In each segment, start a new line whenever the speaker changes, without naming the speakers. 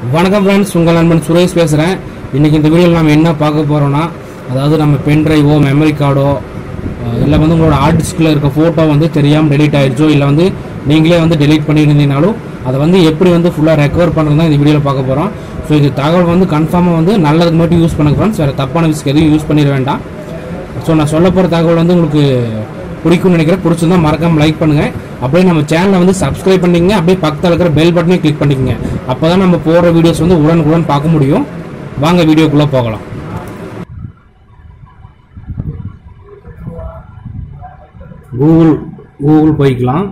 வணக்கம் ஃப்ரெண்ட்ஸ் உங்கள் நண்பன் சுரேஷ் பேசுகிறேன் இன்றைக்கி இந்த வீடியோவில் நம்ம என்ன பார்க்க போகிறோன்னா அதாவது நம்ம பென் ட்ரைவோ மெமரி கார்டோ இல்லை வந்து உங்களோட ஹார்ட் டிஸ்கில் இருக்க ஃபோட்டோ வந்து தெரியாமல் டெலீட் ஆயிடுச்சோ இல்லை வந்து நீங்களே வந்து டெலீட் பண்ணியிருந்தீங்கனாலும் அதை வந்து எப்படி வந்து ஃபுல்லாக ரெக்கவர் பண்ணுறது தான் இந்த வீடியோவில் பார்க்க போகிறோம் ஸோ இது தகவல் வந்து கன்ஃபார்மாக வந்து நல்லதுக்கு மட்டும் யூஸ் பண்ணுங்க ஃப்ரெண்ட்ஸ் வேறு தப்பான விஷயம் எதுவும் யூஸ் பண்ணிட வேண்டாம் ஸோ நான் சொல்ல போகிற தகவல் வந்து உங்களுக்கு பிடிக்கும்னு நினைக்கிறேன் பிடிச்சிருந்தா மறக்காம லைக் பண்ணுங்கள் அப்படியே நம்ம சேனலை வந்து சப்ஸ்கிரைப் பண்ணிக்கங்க அப்படியே பக்கத்தில் இருக்கிற பெல் பட்டனையும் கிளிக் பண்ணிக்கங்க அப்போ தான் நம்ம போடுற வீடியோஸ் வந்து உடனுக்குடன் பார்க்க முடியும் வாங்க வீடியோக்குள்ளே போகலாம் கூகுள் கூகுள் போய்க்கலாம்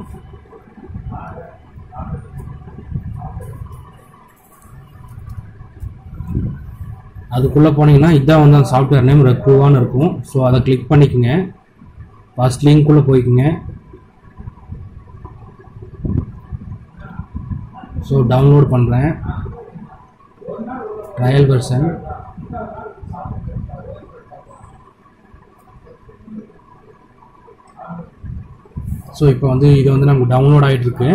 அதுக்குள்ளே போனீங்கன்னா இதான் வந்து அந்த சாஃப்ட்வேர் நேம் ரெக்குவான்னு இருக்கும் ஸோ அதை கிளிக் பண்ணிக்கோங்க ஃபர்ஸ்ட் லிங்க்குள்ளே போய்க்குங்க ஸோ டவுன்லோட் பண்ணுறேன் ட்ரையல் வெர்ஷன் ஸோ இப்போ வந்து இது வந்து நமக்கு டவுன்லோட் ஆகிட்டு இருக்கு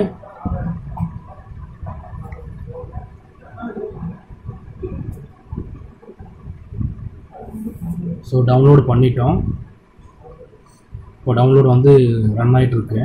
ஸோ டவுன்லோட் பண்ணிட்டோம் இப்போ டவுன்லோட் வந்து ரன் ஆகிட்டு இருக்கு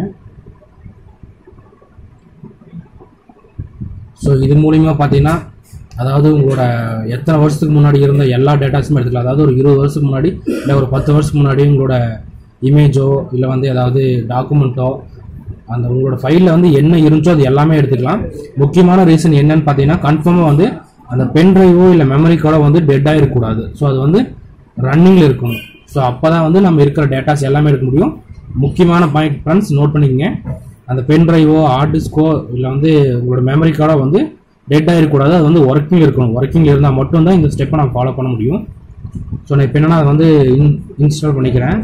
ஸோ இது மூலிமா பார்த்தீங்கன்னா அதாவது உங்களோட எத்தனை வருஷத்துக்கு முன்னாடி இருந்த எல்லா டேட்டாஸுமே எடுத்துக்கலாம் அதாவது ஒரு இருபது வருஷத்துக்கு முன்னாடி இல்லை ஒரு பத்து வருஷத்துக்கு முன்னாடி உங்களோட இமேஜோ இல்லை வந்து ஏதாவது டாக்குமெண்ட்டோ அந்த உங்களோட ஃபைலில் வந்து என்ன இருந்துச்சோ அது எல்லாமே எடுத்துக்கலாம் முக்கியமான ரீசன் என்னன்னு பார்த்தீங்கன்னா கன்ஃபார்மாக வந்து அந்த பென் ட்ரைவோ இல்லை மெமரி கார்டோ வந்து டெட்டாக இருக்கக்கூடாது ஸோ அது வந்து ரன்னிங்கில் இருக்கணும் ஸோ அப்போ தான் வந்து நம்ம இருக்கிற டேட்டாஸ் எல்லாமே எடுக்க முடியும் முக்கியமான பாயிண்ட் ஃப்ரெண்ட்ஸ் நோட் பண்ணிக்கங்க அந்த பென் ட்ரைவோ ஹார்ட் டிஸ்கோ இல்லை வந்து உங்களோட மெமரி கார்டோ வந்து டெட்டாக இருக்கக்கூடாது அது வந்து ஒர்க்கிங் இருக்கணும் ஒர்க்கிங் இருந்தால் மட்டும்தான் இந்த ஸ்டெப்பை நான் ஃபாலோ பண்ண முடியும் ஸோ நான் இப்போ என்னன்னா அதை வந்து இன் இன்ஸ்டால் பண்ணிக்கிறேன்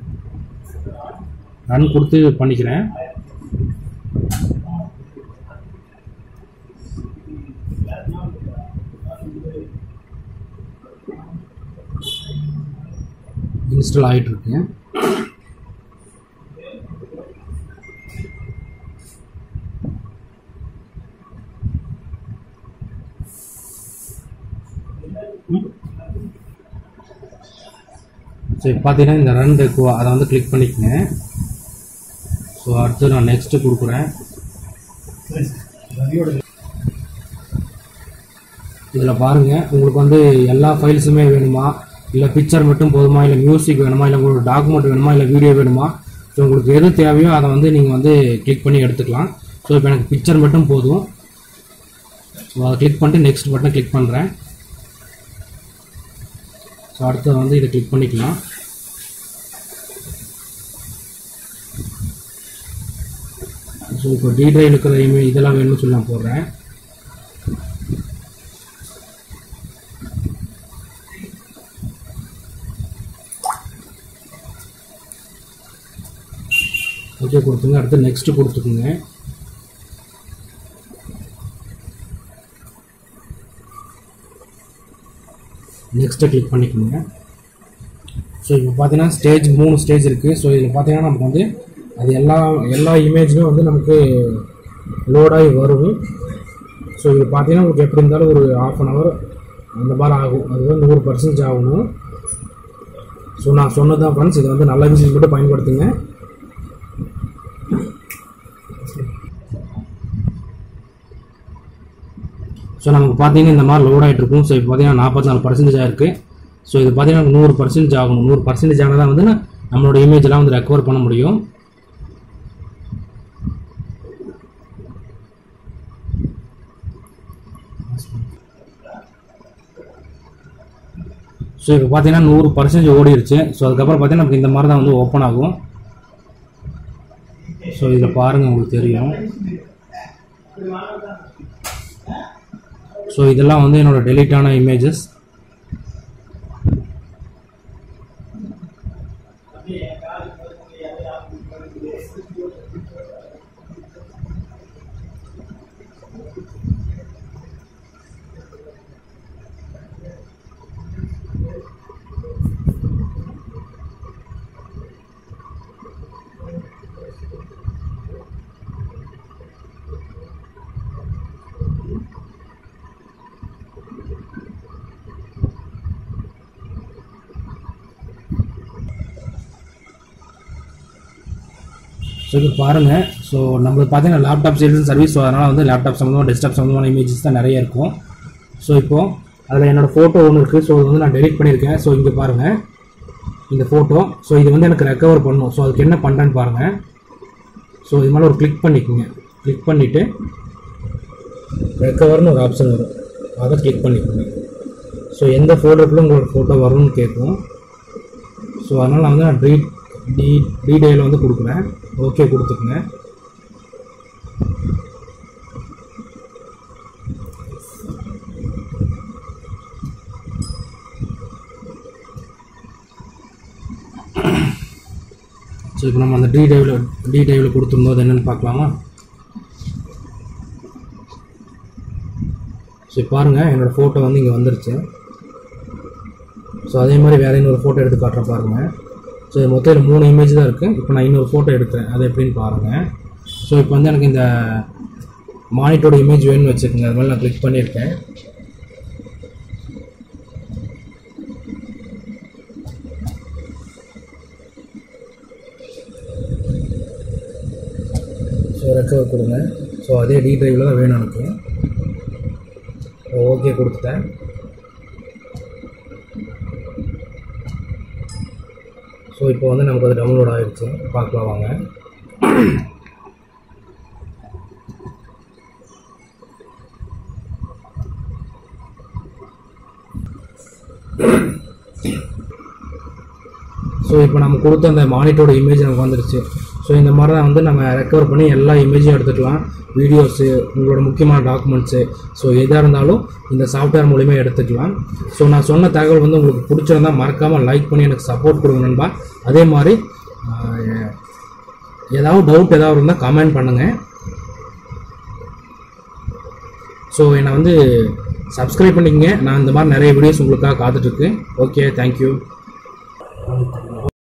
ரன் கொடுத்து பண்ணிக்கிறேன் இன்ஸ்டால் ஆகிட்டு இருக்கு ஸோ இப்போ பார்த்தீங்கன்னா இந்த ரன் ரெக்குவோ அதை வந்து கிளிக் பண்ணிக்கங்க ஸோ அடுத்து நான் நெக்ஸ்ட்டு கொடுக்குறேன் இதில் பாருங்கள் உங்களுக்கு வந்து எல்லா ஃபைல்ஸுமே வேணுமா இல்லை பிக்சர் மட்டும் போதுமா இல்லை மியூசிக் வேணுமா இல்லை உங்களுக்கு டாக்குமெண்ட் வேணுமா இல்லை வீடியோ வேணுமா ஸோ உங்களுக்கு எது தேவையோ அதை வந்து நீங்கள் வந்து கிளிக் பண்ணி எடுத்துக்கலாம் ஸோ இப்போ எனக்கு பிக்சர் மட்டும் போதும் ஸோ அதை கிளிக் பண்ணிட்டு நெக்ஸ்ட் பட்டனை கிளிக் பண்ணுறேன் ஸோ அடுத்து வந்து இதை கிளிக் பண்ணிக்கலாம் ஸோ இப்போ டி ட்ரைவ் இருக்கிற இமே இதெல்லாம் வேணும்னு சொல்லி நான் போடுறேன் ஓகே கொடுத்துங்க அடுத்து நெக்ஸ்ட் கொடுத்துக்குங்க நெக்ஸ்ட்டை கிளிக் பண்ணிக்கோங்க ஸோ இப்போ பார்த்தீங்கன்னா ஸ்டேஜ் மூணு ஸ்டேஜ் இருக்குது ஸோ இதில் பார்த்தீங்கன்னா நமக்கு வந்து அது எல்லா எல்லா இமேஜுமே வந்து நமக்கு லோடாகி வரும் ஸோ இது பார்த்தீங்கன்னா உங்களுக்கு எப்படி இருந்தாலும் ஒரு ஆஃப் அன் ஹவர் அந்த மாதிரி ஆகும் அது வந்து நூறு பர்சன்டேஜ் ஆகணும் ஸோ நான் சொன்னது தான் ஃப்ரெண்ட்ஸ் இதை வந்து நல்ல விஷயம் மட்டும் பயன்படுத்துங்க ஸோ நமக்கு பார்த்தீங்கன்னா இந்த மாதிரி லோட் ஆகிட்டு இருக்கும் ஸோ இப்போ பார்த்தீங்கன்னா நாற்பத்தி நாலு பர்சன்டேஜ் ஆயிருக்கு ஸோ இது பார்த்தீங்கன்னா நூறு பர்சன்டேஜ் ஆகணும் நூறு பர்சன்டேஜ் ஆனால் தான் வந்து நான் நம்மளோட இமேஜெலாம் வந்து ரெக்கவர் பண்ண முடியும் ஸோ இப்போ பார்த்தீங்கன்னா நூறு பர்சன்டேஜ் ஓடிடுச்சு ஸோ அதுக்கப்புறம் பார்த்தீங்கன்னா நமக்கு இந்த மாதிரி தான் வந்து ஓப்பன் ஆகும் ஸோ இதில் பாருங்கள் உங்களுக்கு தெரியும் ஸோ இதெல்லாம் வந்து என்னோட delete ஆன இமேஜஸ் ஸோ இப்போ பாருங்கள் ஸோ நம்மளுக்கு பார்த்தீங்கன்னா லேப்டாப் சேல்ஸ் அண்ட் சர்வீஸ் அதனால் வந்து லேப்டாப் சம்மந்தமாக டெஸ்க்டாப் சம்மந்தமான இமேஜஸ் தான் நிறைய இருக்கும் ஸோ இப்போது அதில் என்னோடய ஃபோட்டோ ஒன்று இருக்குது ஸோ அது வந்து நான் டெலிட் பண்ணியிருக்கேன் ஸோ இங்கே பாருங்கள் இந்த ஃபோட்டோ ஸோ இது வந்து எனக்கு ரெக்கவர் பண்ணும் ஸோ அதுக்கு என்ன பண்ணுறேன்னு பாருங்கள் ஸோ இது மேலே ஒரு கிளிக் பண்ணிக்கோங்க கிளிக் பண்ணிவிட்டு ரெக்கவர்னு ஒரு ஆப்ஷன் வரும் அதை கிளிக் பண்ணிக்கோங்க ஸோ எந்த ஃபோல்டருக்குள்ள உங்களோட ஃபோட்டோ வரும்னு கேட்கும் ஸோ அதனால் நான் வந்து நான் ட்ரீ டி டீடைல் வந்து கொடுக்குறேன் ஓகே கொடுத்துக்குங்க ஸோ இப்போ நம்ம அந்த டி டைவில் டி டைவில் கொடுத்துருந்தோம் அது என்னென்னு பார்க்கலாமா ஸோ பாருங்கள் என்னோடய ஃபோட்டோ வந்து இங்கே வந்துருச்சு ஸோ அதே மாதிரி வேறு இன்னொரு ஃபோட்டோ எடுத்து காட்டுறேன் பாருங்கள் ஸோ இது மொத்தம் இதுல மூணு இமேஜ் தான் இருக்குது இப்போ நான் இன்னொரு ஃபோட்டோ எடுக்கிறேன் அது எப்படின்னு பாருங்கள் ஸோ இப்போ வந்து எனக்கு இந்த மானிட்டரோட இமேஜ் வேணும்னு வச்சுக்கோங்க அது மாதிரி நான் கிளிக் பண்ணியிருக்கேன் ஸோ ரெக்கவர் கொடுங்க ஸோ அதே டி ட்ரைவில் தான் வேணும் எனக்கு ஓகே கொடுத்துட்டேன் ஸோ இப்போ வந்து நமக்கு அது டவுன்லோட் ஆகிடுச்சு பார்க்கலாம் வாங்க ஸோ இப்போ நம்ம கொடுத்த அந்த மானிட்டரோட இமேஜ் நமக்கு வந்துருச்சு ஸோ இந்த மாதிரி தான் வந்து நம்ம ரெக்கவர் பண்ணி எல்லா இமேஜும் எடுத்துக்கலாம் வீடியோஸு உங்களோட முக்கியமான டாக்குமெண்ட்ஸு ஸோ எதாக இருந்தாலும் இந்த சாஃப்ட்வேர் மூலிமா எடுத்துக்கலாம் ஸோ நான் சொன்ன தகவல் வந்து உங்களுக்கு பிடிச்சிருந்தா மறக்காமல் லைக் பண்ணி எனக்கு சப்போர்ட் கொடுங்க நண்பா அதே மாதிரி ஆஹ், ஏதாவது டவுட் ஏதாவது இருந்தால் கமெண்ட் பண்ணுங்கள் ஸோ என்னை வந்து சப்ஸ்கிரைப் பண்ணிக்கங்க நான் இந்த மாதிரி நிறைய வீடியோஸ் உங்களுக்காக காத்துட்ருக்கேன் ஓகே தேங்க்யூ